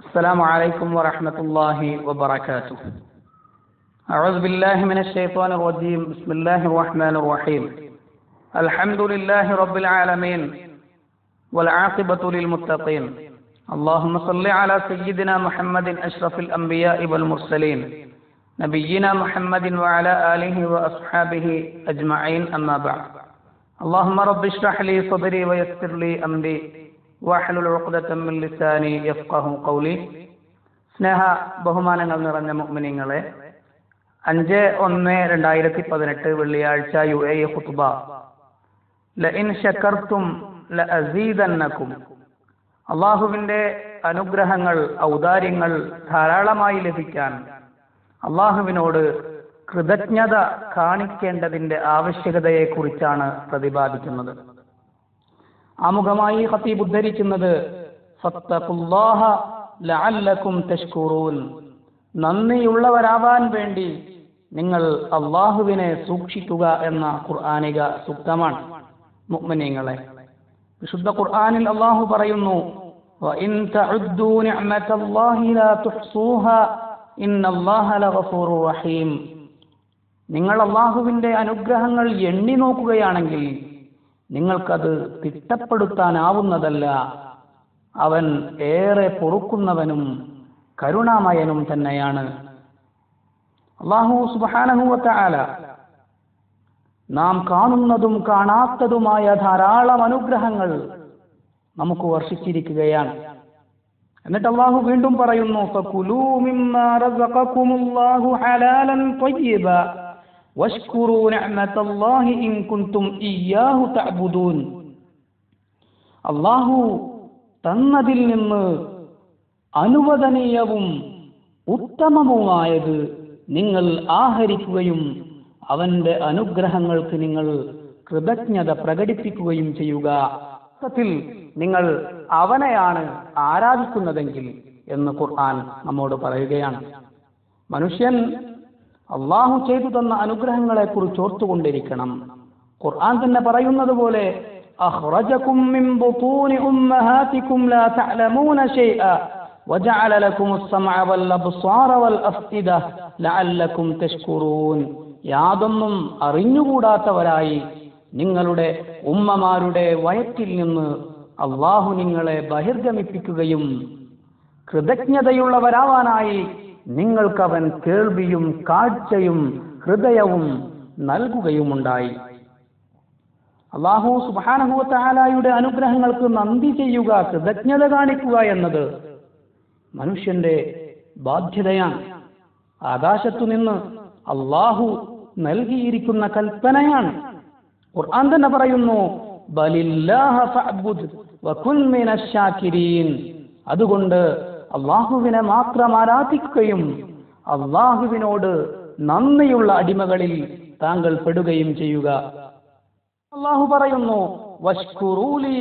السلام عليكم ورحمة الله وبركاته أعوذ بالله من الشيطان الرجيم بسم الله الرحمن الرحيم الحمد لله رب العالمين والعاقبة للمتقين اللهم صل على سيدنا محمد أشرف الأنبياء والمرسلين نبينا محمد وعلى آله وأصحابه أجمعين أما بعد اللهم رب اشرح لي صدري ويسر لي أمري വാഹലുൽ ഉഖ്ദത്തം മിൻ ലിസാനി യഫ്ഖഹു ഖൗലി സ്നേഹ ബഹുമാനങ്ങൾ നിറഞ്ഞ മുഅ്മിനീങ്ങളെ അഞ്ച് ഒന്ന് രണ്ടായിരത്തി പതിനെട്ട് വെള്ളിയാഴ്ച യു എ ഖുത്ബ ലഇൻ ശക്കർത്തും ലഅസീദന്നക്കും അള്ളാഹുവിന്റെ അനുഗ്രഹങ്ങൾ ഔദാര്യങ്ങൾ ധാരാളമായി ലഭിക്കാൻ അള്ളാഹുവിനോട് കൃതജ്ഞത കാണിക്കേണ്ടതിന്റെ ആവശ്യകതയെക്കുറിച്ചാണ് പ്രതിപാദിക്കുന്നത് ആമുഖമായി ഖത്തീബ് ഉദ്ധരിക്കുന്നത് ഫത്തഖുല്ലാഹ ലഅല്ലക്കും തഷ്കുറൂൻ നന്ദിയുള്ളവരാവാൻ വേണ്ടി നിങ്ങൾ അള്ളാഹുവിനെ സൂക്ഷിക്കുക എന്ന ഖുർആാനിക സൂക്തമാണ് മുഅ്മിനീങ്ങളെ വിശുദ്ധ ഖുർആനിൽ അള്ളാഹു പറയുന്നു وَإِن تَعُدُّوا نِعْمَةَ اللَّهِ لَا تُحْصُوهَا إِنَّ اللَّهَ لَغَفُورٌ رَحِيمٌ നിങ്ങൾ അള്ളാഹുവിന്റെ അനുഗ്രഹങ്ങൾ എണ്ണി നോക്കുകയാണെങ്കിൽ നിങ്ങൾക്കത് തിട്ടപ്പെടുത്താനാവുന്നതല്ല അവൻ ഏറെ പൊറുക്കുന്നവനും കരുണാമയനും തന്നെയാണ് അള്ളാഹു സുബാനഹുവത്ത ആല നാം കാണുന്നതും കാണാത്തതുമായ ധാരാളം അനുഗ്രഹങ്ങൾ നമുക്ക് വർഷിച്ചിരിക്കുകയാണ് എന്നിട്ട് അള്ളാഹു വീണ്ടും പറയുന്നു ഫകുലൂ മിമ്മാ റസഖകുമുല്ലാഹു ഹലാലൻ ത്വയ്യിബ വഷ്കുറൂ നിഅമതല്ലാഹി ഇൻ കുൻതും ഇയ്യാഹു തഅബുദൂൻ അള്ളാഹു തന്നതിൽ നിന്ന് അനുവദനീയവും ഉത്തമവുമായത് നിങ്ങൾ ആഹരിക്കുകയും അവന്റെ അനുഗ്രഹങ്ങൾക്ക് നിങ്ങൾ കൃതജ്ഞത പ്രകടിപ്പിക്കുകയും ചെയ്യുക ത്തിൽ നിങ്ങൾ അവനെയാണ് ആരാധിക്കുന്നതെങ്കിൽ എന്ന് ഖുർആൻ നമ്മോട് പറയുകയാണ് മനുഷ്യൻ അള്ളാഹു ചെയ്തു തന്ന അനുഗ്രഹങ്ങളെ കുറിച്ച് ഓർത്തുകൊണ്ടിരിക്കണം ഖുർആൻ തന്നെ പറയുന്നത് പോലെ أخرجكم من بطون أمهاتكم لا تعلمون شيئا وجعل لكم السمع والأبصار والأفئدة لعلكم تشكرون യാതൊന്നും അറിഞ്ഞുകൂടാത്തവരായി നിങ്ങളുടെ ഉമ്മമാരുടെ വയറ്റിൽ നിന്ന് അള്ളാഹു നിങ്ങളെ ബഹിർഗമിപ്പിക്കുകയും കൃതജ്ഞതയുള്ളവരാവാനായി നിങ്ങൾക്കവൻ കേൾവിയും കാഴ്ചയും ഹൃദയവും നൽകുകയുമുണ്ടായി അള്ളാഹു സുബാനഹുത്താലായുടെ അനുഗ്രഹങ്ങൾക്ക് നന്ദി ചെയ്യുക കൃതജ്ഞത കാണിക്കുക എന്നത് മനുഷ്യന്റെ ബാധ്യതയാണ് ആകാശത്തു നിന്ന് അള്ളാഹു നൽകിയിരിക്കുന്ന കൽപ്പനയാണ് ഖുർആൻ തന്നെ പറയുന്നു അതുകൊണ്ട് അള്ളാഹുവിനെ മാത്രം ആരാധിക്കുകയും അള്ളാഹുവിനോട് നന്ദിയുള്ള അടിമകളിൽ താങ്കൾ പെടുകയും ചെയ്യുക അള്ളാഹു പറയുന്നു വഷ്കുറൂലി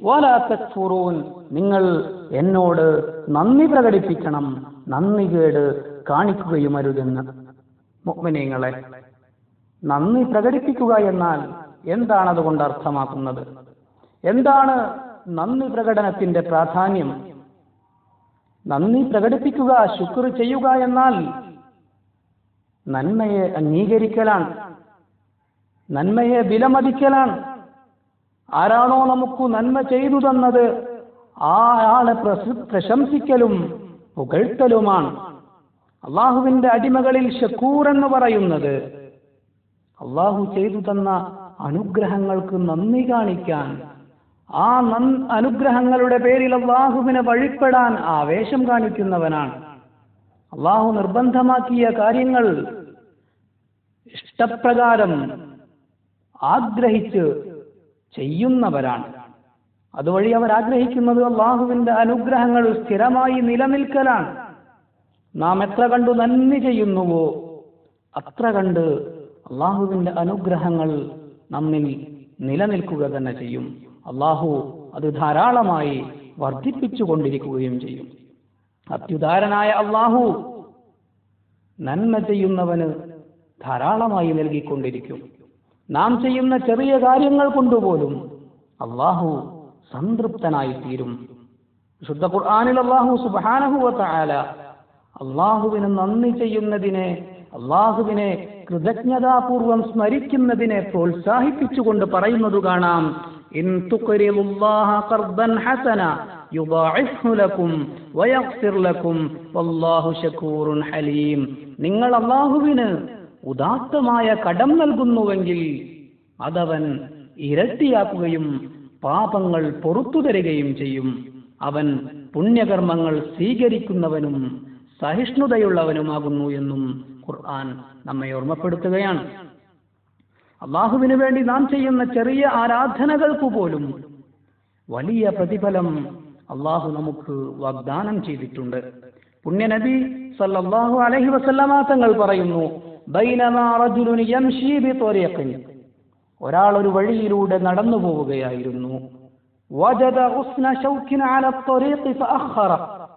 നിങ്ങൾ എന്നോട് നന്ദി പ്രകടിപ്പിക്കണം നന്ദി കേട് കാണിക്കുകയും അരുതെന്ന് മുഗ്മിനീങ്ങളെ നന്ദി പ്രകടിപ്പിക്കുക എന്നാൽ എന്താണ് അതുകൊണ്ട് അർത്ഥമാക്കുന്നത് എന്താണ് നന്ദി പ്രകടനത്തിന്റെ പ്രാധാന്യം നന്ദി പ്രകടിപ്പിക്കുക ശുക്ർ ചെയ്യുക എന്നാൽ നന്മയെ അംഗീകരിക്കലാണ് നന്മയെ വിലമതിക്കലാണ് ആരാണോ നമുക്ക് നന്മ ചെയ്തു തന്നത് ആ ആളെ പ്രശംസിക്കലും പുകഴ്ത്തലുമാണ് അള്ളാഹുവിന്റെ അടിമകളിൽ ഷക്കൂർ എന്ന് പറയുന്നത് അള്ളാഹു ചെയ്തു തന്ന അനുഗ്രഹങ്ങൾക്ക് നന്ദി കാണിക്കാൻ ആ അനുഗ്രഹങ്ങളുടെ പേരിൽ അള്ളാഹുവിനെ വഴിപ്പെടാൻ ആവേശം കാണിക്കുന്നവനാണ് അള്ളാഹു നിർബന്ധമാക്കിയ കാര്യങ്ങൾ ഇഷ്ടപ്രകാരം ആഗ്രഹിച്ച് ചെയ്യുന്നവരാണ് അതുവഴി അവർ ആഗ്രഹിക്കുന്നത് അള്ളാഹുവിന്റെ അനുഗ്രഹങ്ങൾ സ്ഥിരമായി നിലനിൽക്കലാണ് നാം എത്ര കണ്ടു നന്ദി ചെയ്യുന്നുവോ അത്ര കണ്ട് അള്ളാഹുവിന്റെ അനുഗ്രഹങ്ങൾ നമ്മിൽ നിലനിൽക്കുക തന്നെ ചെയ്യും അള്ളാഹു അത് ധാരാളമായി വർദ്ധിപ്പിച്ചു കൊണ്ടിരിക്കുകയും ചെയ്യും അത്യുദാരനായ അള്ളാഹു നന്മ ചെയ്യുന്നവന് ധാരാളമായി നൽകിക്കൊണ്ടിരിക്കും നാം ചെയ്യുന്ന ചെറിയ കാര്യങ്ങൾ കൊണ്ടുപോലും അള്ളാഹു സംതൃപ്തനായി തീരും ശുദ്ധ ഖുർആാനിൽ അള്ളാഹു സുബാനഹുവല അള്ളാഹുവിന് നന്ദി ചെയ്യുന്നതിനെ അള്ളാഹുവിനെ കൃതജ്ഞതാപൂർവം സ്മരിക്കുന്നതിനെ പ്രോത്സാഹിപ്പിച്ചുകൊണ്ട് പറയുന്നത് കാണാം ഇൻ തുഖ്രിളുല്ലാഹ ഖർദൻ ഹസന യുദാഇഫ്ഹു ലക്കും വയഗ്ഫിർ ലക്കും വല്ലാഹു ശകൂറുൻ ഹലീം നിങ്ങൾ അള്ളാഹുവിന് ഉദാത്തമായ കടം നൽകുന്നുവെങ്കിൽ അതവൻ ഇരട്ടിയാക്കുകയും പാപങ്ങൾ പൊറത്തു തരികയും ചെയ്യും അവൻ പുണ്യകർമ്മങ്ങൾ സ്വീകരിക്കുന്നവനും സഹിഷ്ണുതയുള്ളവനുമാകുന്നു എന്നും ഖുർആൻ നമ്മെ ഓർമ്മപ്പെടുത്തുകയാണ് അള്ളാഹുവിന് വേണ്ടി നാം ചെയ്യുന്ന ചെറിയ ആരാധനകൾക്ക് പോലും വലിയ പ്രതിഫലം അള്ളാഹു നമുക്ക് വാഗ്ദാനം ചെയ്തിട്ടുണ്ട് പുണ്യനബി സല്ലല്ലാഹു അലൈഹി വസല്ലമ തങ്ങൾ പറയുന്നു ബൈനമാ റജുലുൻ യംശി ബിത്വരീഖിൻ ഒരാൾ ഒരു വഴിയിലൂടെ നടന്നു പോവുകയായിരുന്നു വജദ ഉസ്ന ഷൗക്കിൻ അല ത്വരീഖി ഫഅഖറ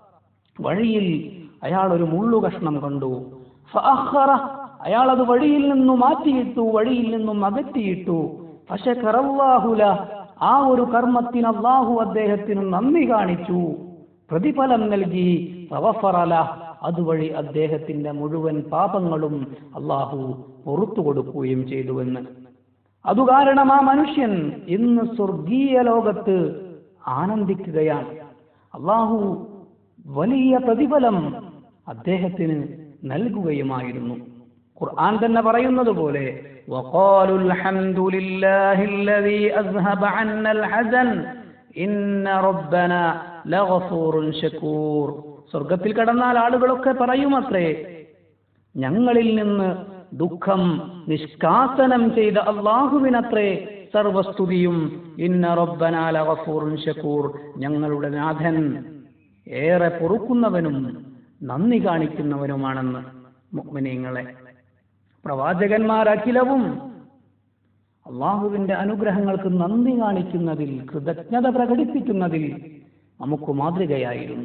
വഴിയിൽ അയാൾ ഒരു മുള്ളു കഷ്ണം കണ്ടു ഫഅഖറ അയാൾ അത് വഴിയിൽ നിന്നും മാറ്റിയിട്ടു വഴിയിൽ നിന്നും അകറ്റിയിട്ടു പക്ഷെ കറവാഹുല ആ ഒരു കർമ്മത്തിന് അള്ളാഹു അദ്ദേഹത്തിന് നന്ദി കാണിച്ചു പ്രതിഫലം നൽകി ഫവഫറല അതുവഴി അദ്ദേഹത്തിന്റെ മുഴുവൻ പാപങ്ങളും അള്ളാഹു പുറത്തു കൊടുക്കുകയും ചെയ്തുവെന്ന് അതു കാരണം ആ മനുഷ്യൻ ഇന്ന് സ്വർഗീയ ലോകത്ത് ആനന്ദിക്കുകയാണ് അള്ളാഹു വലിയ പ്രതിഫലം അദ്ദേഹത്തിന് നൽകുകയുമായിരുന്നു ഖുർആൻ തന്നെ പറയുന്നത് പോലെ وقالوا الحمد لله الذي أذهب عنا الحزن إن ربنا لغفور شكور സ്വർഗത്തിൽ കടന്നാൽ ആളുകളൊക്കെ പറയുമത്രേ ഞങ്ങളിൽ നിന്ന് ദുഃഖം നിഷ്കാസനം ചെയ്ത അള്ളാഹുവിനത്രേ സർവസ്തുതിയും ഇന്ന റബ്ബനാല ഗഫൂറുൻ ഷക്കൂർ ഞങ്ങളുടെ നാഥൻ ഏറെ പൊറുക്കുന്നവനും നന്ദി കാണിക്കുന്നവനുമാണെന്ന് മുഅ്മിനീങ്ങളെ പ്രവാചകന്മാരഖിലവും അള്ളാഹുവിന്റെ അനുഗ്രഹങ്ങൾക്ക് നന്ദി കാണിക്കുന്നതിൽ കൃതജ്ഞത പ്രകടിപ്പിക്കുന്നതിൽ നമുക്ക് മാതൃകയായിരുന്നു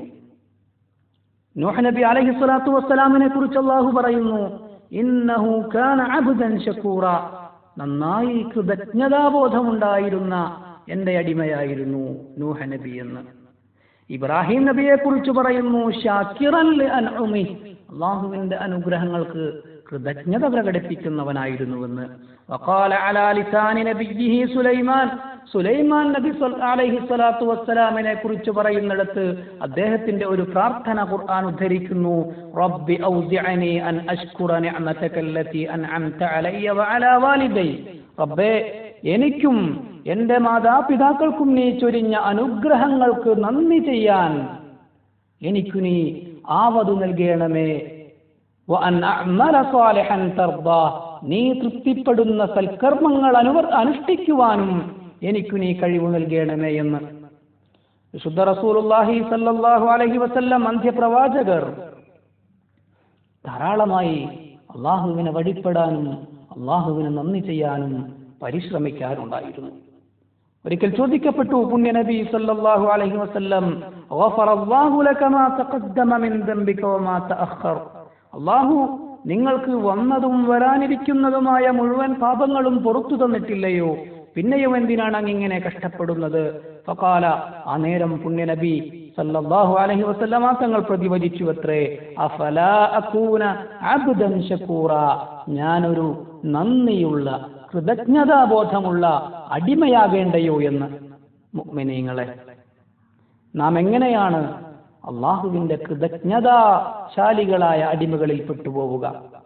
നൂഹ് നബി അലൈഹി സ്വലാത്തു വസ്സലാമിനെ കുറിച്ച് അള്ളാഹു പറയുന്നു ഇന്നഹു കാന അബ്ദൻ ശക്കൂറ നന്നായി കൃതജ്ഞതാബോധമുണ്ടായിരുന്ന എന്റെ അടിമയായിരുന്നു നൂഹ നബി എന്ന് ഇബ്രാഹിം നബിയെ കുറിച്ച് പറയുന്നു ഷാക്കിറൻ ലി അൻഉമി അള്ളാഹുവിന്റെ അനുഗ്രഹങ്ങൾക്ക് കൃതജ്ഞത പ്രകടിപ്പിക്കുന്നവനായിരുന്നുവെന്ന് വഖാല അലാ ലിസാനി നബിയിഹി സുലൈമാൻ സുലൈമാൻ നബി സ്വൽ- അലൈഹി സ്വലാത്തു വസ്സലാമിനെ കുറിച്ച് പറയുന്നിടത്ത് അദ്ദേഹത്തിന്റെ ഒരു പ്രാർത്ഥന ഖുർആൻ ഉദ്ധരിക്കുന്നു റബ്ബി ഔസിഅനി അൻ അഷ്കുറ നിഅമതക അല്ലതി അൻഅംത അലയ്യ വഅലാ വാലിദൈ റബ്ബേ എനിക്കും എന്റെ മാതാപിതാക്കൾക്കും നീ ചൊരിഞ്ഞ അനുഗ്രഹങ്ങൾക്ക് നന്ദി ചെയ്യാൻ എനിക്കു നീ ആവതു നൽകണമേ വഅൻ അഅ്മല സാലിഹൻ തർദാ നീ തൃപ്തിപ്പെടുന്ന സൽക്കർമ്മങ്ങൾ അനുവർ അനുഷ്ഠിക്കുവാനും എനിക്കു നീ കഴിവ് നൽകണമേ എന്ന് വിശുദ്ധ റസൂലുള്ളാഹി സല്ലല്ലാഹു അലൈഹി വസല്ലം അന്ത്യപ്രവാചകർ ധാരാളമായി അള്ളാഹുവിനെ വഴിപ്പെടാനും അള്ളാഹുവിന് നന്ദി ചെയ്യാനും പരിശ്രമിക്കാറുണ്ടായിരുന്നു ഒരിക്കൽ ചോദിക്കപ്പെട്ടു പുണ്യനബി സല്ലല്ലാഹു അലൈഹി വസല്ലം ഗഫറല്ലാഹു ലക മാ തഖദ്ദമ മിൻ ദംബിക വമാ തഅഖർ അള്ളാഹു നിങ്ങൾക്ക് വന്നതും വരാനിരിക്കുന്നതുമായ മുഴുവൻ പാപങ്ങളും പുറത്തു തന്നിട്ടില്ലയോ പിന്നെയും എന്തിനാണ് അങ്ങ് ഇങ്ങനെ കഷ്ടപ്പെടുന്നത് ഫഖാല ആ നേരം പുണ്യനബി സല്ലല്ലാഹു അലൈഹി വസല്ലമ തങ്ങൾ പ്രതിവചിച്ചു അത്രേ അഫലാ അകൂന അബ്ദൻ ശക്കൂറ ഞാനൊരു നന്ദിയുള്ള കൃതജ്ഞതാബോധമുള്ള അടിമയാകേണ്ടയോ എന്ന് മുഅ്മിനീങ്ങളെ നാം എങ്ങനെയാണ് അള്ളാഹുവിന്റെ കൃതജ്ഞതാശാലികളായ അടിമകളിൽ പെട്ടുപോവുക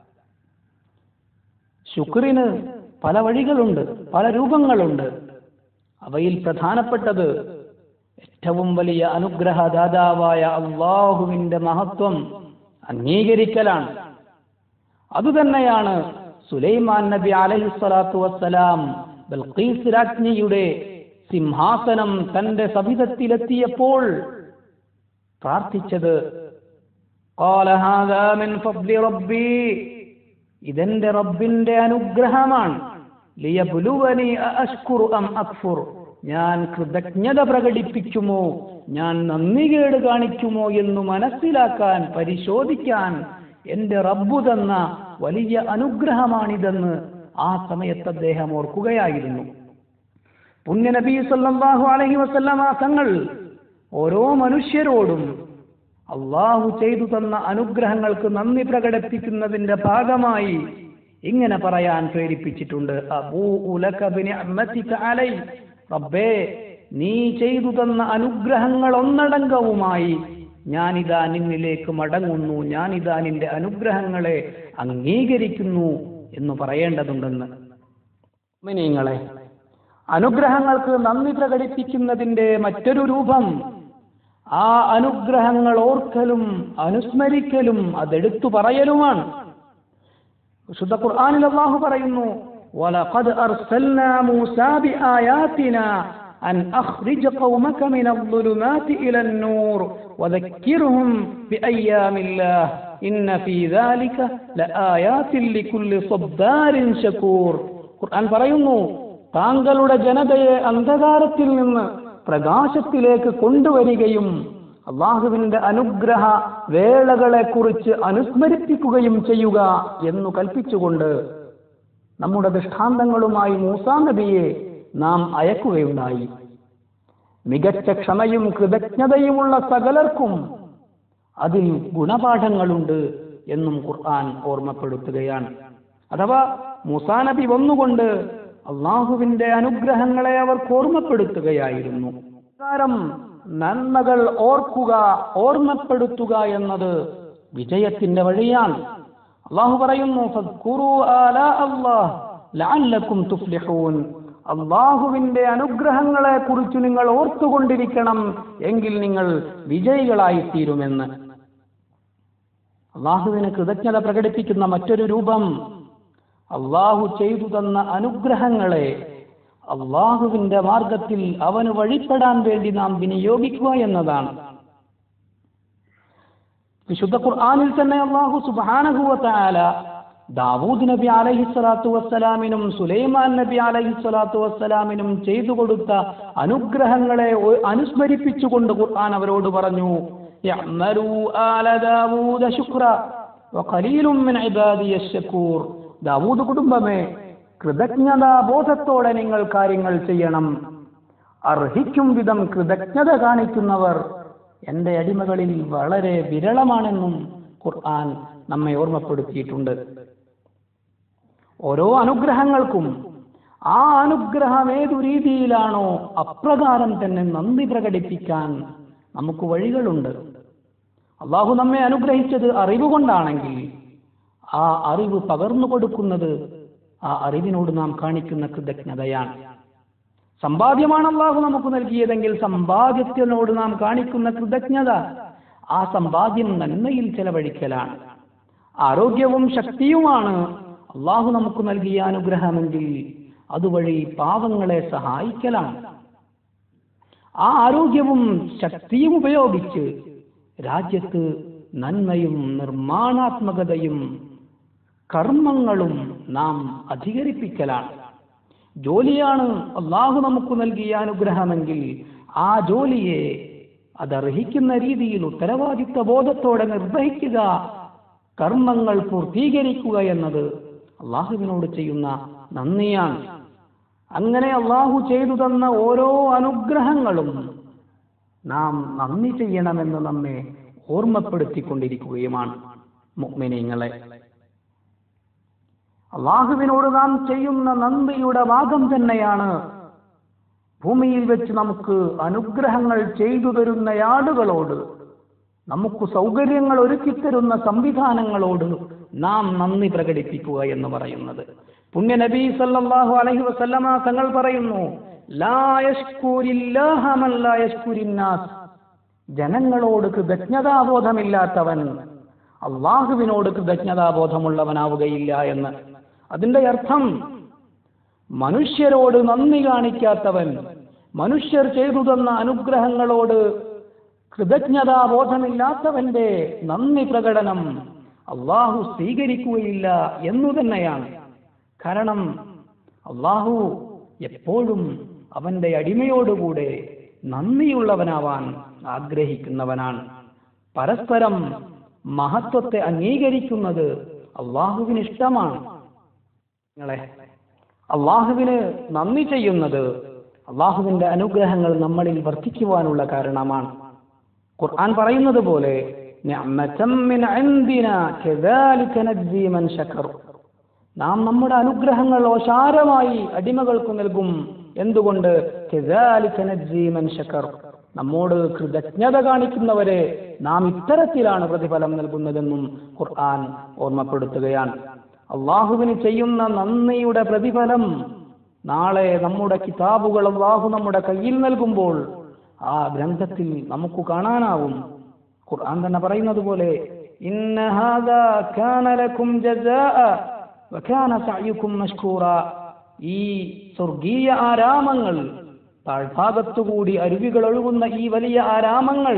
ശുക്രിന് പല വഴികളുണ്ട് പല രൂപങ്ങളുണ്ട് അവയിൽ പ്രധാനപ്പെട്ടത് ഏറ്റവും വലിയ അനുഗ്രഹദാതാവായ അള്ളാഹുവിന്റെ മഹത്വം അംഗീകരിക്കലാണ് അതുതന്നെയാണ് സുലൈമാൻ നബി അലൈഹി സ്വലാത്തു വസ്സലാം ബൽഖീസ് രാജ്ഞിയുടെ സിംഹാസനം തന്റെ സവിധത്തിലെത്തിയപ്പോൾ പ്രാർത്ഥിച്ചത് قال هذا من فضل ربي ഇതെന്റെ റബ്ബിന്റെ അനുഗ്രഹമാണ് ലിയബ്ലുവനി അഷ്കുറു അം അക്ഫുർ ഞാൻ കൃതജ്ഞത പ്രകടിപ്പിക്കുമോ ഞാൻ നന്ദികേട് കാണിക്കുമോ എന്ന് മനസ്സിലാക്കാൻ പരിശോധിക്കാൻ എന്റെ റബ്ബു തന്ന വലിയ അനുഗ്രഹമാണിതെന്ന് ആ സമയത്ത് അദ്ദേഹം ഓർക്കുകയായിരുന്നു പുണ്യനബി സല്ലല്ലാഹു അലൈഹി വസല്ലമ തങ്ങൾ ഓരോ മനുഷ്യരോടും അള്ളാഹു ചെയ്തു തന്ന അനുഗ്രഹങ്ങൾക്ക് നന്ദി പ്രകടിപ്പിക്കുന്നതിന്റെ ഭാഗമായി ഇങ്ങനെ പറയാൻ പ്രേരിപ്പിച്ചിട്ടുണ്ട് അബൂ ഉലക ബിനിഅമതിക അലൈ റബ്ബേ നീ ചെയ്തു തന്ന അനുഗ്രഹങ്ങൾ ഒന്നടങ്കവുമായി ഞാനിതാ നിന്നിലേക്ക് മടങ്ങുന്നു ഞാനിതാ നിന്റെ അനുഗ്രഹങ്ങളെ അംഗീകരിക്കുന്നു എന്ന് പറയേണ്ടതുണ്ടെന്ന് മിനിങ്ങളെ അനുഗ്രഹങ്ങൾക്ക് നന്ദി പ്രകടിപ്പിക്കുന്നതിന്റെ മറ്റൊരു രൂപം ആ അനുഗ്രഹങ്ങൾ ഓർക്കലും അനുസ്മരിക്കലും അതെടുത്തു പറയലുമാണ് വിശുദ്ധ ഖുർആനിൽ അല്ലാഹു പറയുന്നു وَلَقَدْ أَرْسَلْنَا مُوسَى بِآيَاتِنَا أَنْ أَخْرِجْ قَوْمَكَ مِنَ الظُّلُمَاتِ إِلَى النُّورِ وَذَكِّرْهُمْ بِأَيَّامِ اللَّهِ إِنَّ فِي ذَلِكَ لَآيَاتٍ لِكُلِّ صَبَّارٍ شَكُورٍ ഖുർആൻ പറയുന്നു താങ്കളുടെ ജനതയെ അന്ധകാരത്തിൽ നിന്ന് പ്രകാശത്തിലേക്ക് കൊണ്ടുവരികയും അള്ളാഹുവിന്റെ അനുഗ്രഹ വേളകളെ കുറിച്ച് അനുസ്മരിപ്പിക്കുകയും ചെയ്യുക എന്നു കൽപ്പിച്ചുകൊണ്ട് നമ്മുടെ ദൃഷ്ടാന്തങ്ങളുമായി മൂസാ നബിയെ നാം അയക്കുകയുണ്ടായി മികച്ച ക്ഷമയും കൃതജ്ഞതയുമുള്ള സകലർക്കും അതിൽ ഗുണപാഠങ്ങളുണ്ട് എന്നും ഖുർആൻ ഓർമ്മപ്പെടുത്തുകയാണ് അഥവാ മൂസാ നബി വന്നുകൊണ്ട് അള്ളാഹുവിന്റെ അനുഗ്രഹങ്ങളെ അവർക്ക് ഓർമ്മപ്പെടുത്തുകയായിരുന്നു കാരണം നന്മകൾ ഓർക്കുക ഓർമ്മപ്പെടുത്തുക എന്നത് വിജയത്തിന്റെ വഴിയാണ് അള്ളാഹു പറയുന്നു ഫദ്കുറൂ ആലാ അല്ലാഹ് ലഅല്ലക്കും തുഫ്ലിഹൂൻ അള്ളാഹുവിന്റെ അനുഗ്രഹങ്ങളെ കുറിച്ച് നിങ്ങൾ ഓർത്തുകൊണ്ടിരിക്കണം എങ്കിൽ നിങ്ങൾ വിജയികളായി തീരുമെന്ന് അള്ളാഹുവിന് കൃതജ്ഞത പ്രകടിപ്പിക്കുന്ന മറ്റൊരു രൂപം അള്ളാഹു ചെയ്തു തന്ന അനുഗ്രഹങ്ങളെ അള്ളാഹുവിന്റെ മാർഗത്തിൽ അവന് വഴിപ്പെടാൻ വേണ്ടി നാം വിനിയോഗിക്കുക എന്നതാണ് വിശുദ്ധ ഖുർആനിൽ തന്നെ അള്ളാഹു സുബാനഹുവല ദാവൂദ് നബി അലഹി സ്വലാത്തു വസ്സലാമിനും സുലൈമാൻ നബി അലഹി സ്വലാത്തു വസ്സലാമിനും ചെയ്തു കൊടുത്ത അനുഗ്രഹങ്ങളെ ഒ- അനുസ്മരിപ്പിച്ചുകൊണ്ട് ഖുർആൻ അവരോട് പറഞ്ഞു "യഅ്മലൂ ആല ദാവൂദ ശുക്ര വഖലീലും മിൻ ഇബാദിയ ശക്കൂർ ദാവൂദ് കുടുംബമേ കൃതജ്ഞതാ ബോധത്തോടെ നിങ്ങൾ കാര്യങ്ങൾ ചെയ്യണം അർഹിക്കും വിധം കൃതജ്ഞത കാണിക്കുന്നവർ എന്റെ അടിമകളിൽ വളരെ വിരളമാണെന്നും ഖുർആൻ നമ്മെ ഓർമ്മപ്പെടുത്തിയിട്ടുണ്ട് ഓരോ അനുഗ്രഹങ്ങൾക്കും ആ അനുഗ്രഹം ഏതു രീതിയിലാണോ അപ്രകാരം തന്നെ നന്ദി പ്രകടിപ്പിക്കാൻ നമുക്ക് വഴികളുണ്ട് അള്ളാഹു നമ്മെ അനുഗ്രഹിച്ചത് അറിവ് കൊണ്ടാണെങ്കിൽ ആ അറിവ് പകർന്നു കൊടുക്കുന്നത് ആ അറിവിനോട് നാം കാണിക്കുന്ന കൃതജ്ഞതയാണ് സമ്പാദ്യമാണ് അള്ളാഹു നമുക്ക് നൽകിയതെങ്കിൽ സമ്പാദ്യത്തിനോട് നാം കാണിക്കുന്ന കൃതജ്ഞത ആ സമ്പാദ്യം നന്മയിൽ ചെലവഴിക്കലാണ് ആരോഗ്യവും ശക്തിയുമാണ് അള്ളാഹു നമുക്ക് നൽകിയ അനുഗ്രഹമെങ്കിൽ അതുവഴി പാവങ്ങളെ സഹായിക്കലാണ് ആ ആരോഗ്യവും ശക്തിയും ഉപയോഗിച്ച് രാജ്യത്ത് നന്മയും നിർമ്മാണാത്മകതയും കർമ്മങ്ങളും നാം അധികരിപ്പിക്കലാണ് ജോലിയാണ് അള്ളാഹു നമുക്ക് നൽകിയ അനുഗ്രഹമെങ്കിൽ ആ ജോലിയെ അതർഹിക്കുന്ന രീതിയിൽ ഉത്തരവാദിത്വ ബോധത്തോടെ നിർവഹിക്കുക കർമ്മങ്ങൾ പൂർത്തീകരിക്കുക എന്നത് അള്ളാഹുവിനോട് ചെയ്യുന്ന നന്ദിയാണ് അങ്ങനെ അള്ളാഹു ചെയ്തു തന്ന ഓരോ അനുഗ്രഹങ്ങളും നാം നന്ദി ചെയ്യണമെന്ന് നമ്മെ ഓർമ്മപ്പെടുത്തിക്കൊണ്ടിരിക്കുകയുമാണ് മുഅ്മിനീങ്ങളെ അള്ളാഹുവിനോട് നാം ചെയ്യുന്ന നന്ദിയുടെ ഭാഗം തന്നെയാണ് ഭൂമിയിൽ വെച്ച് നമുക്ക് അനുഗ്രഹങ്ങൾ ചെയ്തു തരുന്ന ആളുകളോട് നമുക്ക് സൗകര്യങ്ങൾ ഒരുക്കിത്തരുന്ന സംവിധാനങ്ങളോട് നാം നന്ദി പ്രകടിപ്പിക്കുക എന്ന് പറയുന്നത് പുണ്യ നബി സല്ലല്ലാഹു അലൈഹി വസല്ലമ തങ്ങൾ പറയുന്നു ലാ യശ്കുരില്ലാഹ മൻ ലാ യശ്കുരിന്നാസ് ജനങ്ങളോട് കൃതജ്ഞതാബോധമില്ലാത്തവൻ അള്ളാഹുവിനോട് കൃതജ്ഞതാബോധമുള്ളവനാവുകയില്ല എന്ന് അതിന്റെ അർത്ഥം മനുഷ്യരോട് നന്ദി കാണിക്കാത്തവൻ മനുഷ്യർ ചെയ്തു തന്ന അനുഗ്രഹങ്ങളോട് കൃതജ്ഞതാബോധമില്ലാത്തവന്റെ നന്ദി പ്രകടനം അള്ളാഹു സ്വീകരിക്കുകയില്ല എന്നു തന്നെയാണ് കാരണം അള്ളാഹു എപ്പോഴും അവന്റെ അടിമയോടുകൂടെ നന്ദിയുള്ളവനാവാൻ ആഗ്രഹിക്കുന്നവനാണ് പരസ്പരം മഹത്വത്തെ അംഗീകരിക്കുന്നത് അള്ളാഹുവിന് ഇഷ്ടമാണ് നിങ്ങളെ അള്ളാഹുവിന് നന്ദി ചെയ്യുന്നത് അള്ളാഹുവിന്റെ അനുഗ്രഹങ്ങൾ നമ്മളിൽ വർദ്ധിക്കുവാനുള്ള കാരണമാണ് ഖുർആൻ പറയുന്നത് പോലെ നിഅമതം മിൻ ഇൻദിനാ കദാലിക നജ്സി മൻ ശക്കർ നാം നമ്മുടെ അനുഗ്രഹങ്ങൾ ഓശാരമായി അടിമകൾക്ക് നൽകും എന്തുകൊണ്ട് കദാലിക നജ്സി മൻ ശക്കർ നമ്മോട് കൃതജ്ഞത കാണിക്കുന്നവരെ നാം ഇത്തരത്തിലാണ് പ്രതിഫലം നൽകുന്നതെന്നും ഖുർആൻ ഓർമ്മപ്പെടുത്തുകയാണ് അള്ളാഹുവിന് ചെയ്യുന്ന നന്ദിയുടെ പ്രതിഫലം നാളെ നമ്മുടെ കിതാബുകൾ അള്ളാഹു നമ്മുടെ കയ്യിൽ നൽകുമ്പോൾ ആ ഗ്രന്ഥത്തിൽ നമുക്ക് കാണാനാവും ഖുർആൻ തന്നെ പറയുന്നത് പോലെ ഇന്ന ഹാദാ കാന ലക്കും ജസാഅ വകാന സഅയുക്കും മഷ്കൂറ ഈ സ്വർഗീയ ആരാമങ്ങൾ താഴ്ഭാഗത്തുകൂടി അരുവികൾ ഒഴുകുന്ന ഈ വലിയ ആരാമങ്ങൾ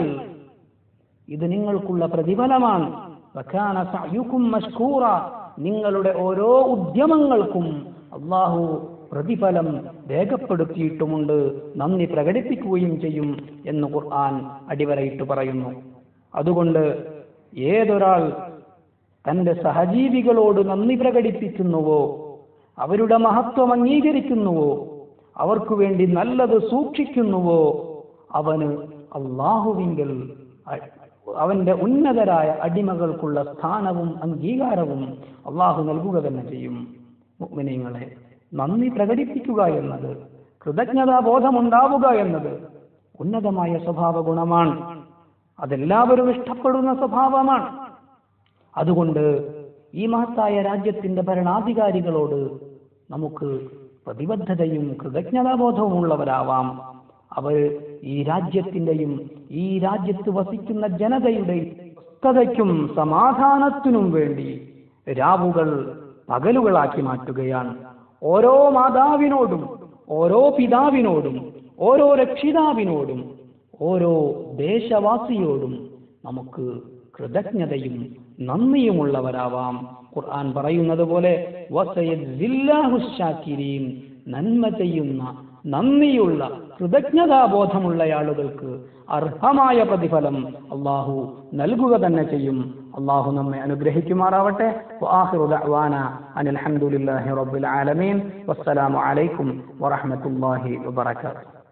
ഇത് നിങ്ങൾക്കുള്ള പ്രതിഫലമാണ് വകാന സഅയുക്കും മഷ്കൂറ നിങ്ങളുടെ ഓരോ ഉദ്യമങ്ങൾക്കും അള്ളാഹു പ്രതിഫലം രേഖപ്പെടുത്തിയിട്ടുമുണ്ട് നന്ദി പ്രകടിപ്പിക്കുകയും ചെയ്യും എന്ന് ഖുർആൻ അടിവരയിട്ട് പറയുന്നു അതുകൊണ്ട് ഏതൊരാൾ തന്റെ സഹജീവികളോട് നന്ദി പ്രകടിപ്പിക്കുന്നുവോ അവരുടെ മഹത്വം അംഗീകരിക്കുന്നുവോ അവർക്ക് വേണ്ടി നല്ലത് സൂക്ഷിക്കുന്നുവോ അവന് അള്ളാഹുവിങ്കൽ അ- അവന്റെ ഉന്നതരായ അടിമകൾക്കുള്ള സ്ഥാനവും അംഗീകാരവും അള്ളാഹു നൽകുക തന്നെ ചെയ്യും മുഅ്മിനീങ്ങളെ നന്ദി പ്രകടിപ്പിക്കുക എന്നത് കൃതജ്ഞതാ ബോധമുണ്ടാവുക എന്നത് ഉന്നതമായ സ്വഭാവ ഗുണമാണ് അതെല്ലാവരും ഇഷ്ടപ്പെടുന്ന സ്വഭാവമാണ് അതുകൊണ്ട് ഈ മഹത്തായ രാജ്യത്തിന്റെ ഭരണാധികാരികളോട് നമുക്ക് പ്രതിബദ്ധതയും കൃതജ്ഞതാബോധവും ഉള്ളവരാവാം അവർ ഈ രാജ്യത്തിന്റെയും ഈ രാജ്യത്ത് വസിക്കുന്ന ജനതയുടെയും സ്വസ്ഥതയ്ക്കും സമാധാനത്തിനും വേണ്ടി രാവുകൾ പകലുകളാക്കി മാറ്റുകയാണ് ഓരോ മാതാവിനോടും ഓരോ പിതാവിനോടും ഓരോ രക്ഷിതാവിനോടും ഓരോ ദേശവാസിയോടും നമുക്ക് കൃതജ്ഞതയും നന്ദിയുമുള്ളവരാവാം ഖുർആൻ പറയുന്നത് പോലെ വസയജില്ലാഹു ശാക്കിരീൻ നന്മ ചെയ്യുന്ന നന്ദിയുള്ള കൃതജ്ഞതാബോധമുള്ള ആളുകൾക്ക് അർഹമായ പ്രതിഫലം അള്ളാഹു നൽകുക തന്നെ ചെയ്യും അള്ളാഹു നമ്മെ അനുഗ്രഹിക്കുമാറാവട്ടെ വആഖിറു ദഅ്വാന അനിൽ ഹംദുലില്ലാഹി റബ്ബിൽ ആലമീൻ വസ്സലാമു അലൈക്കും വറഹ്മത്തുള്ളാഹി വബറകാതുഹു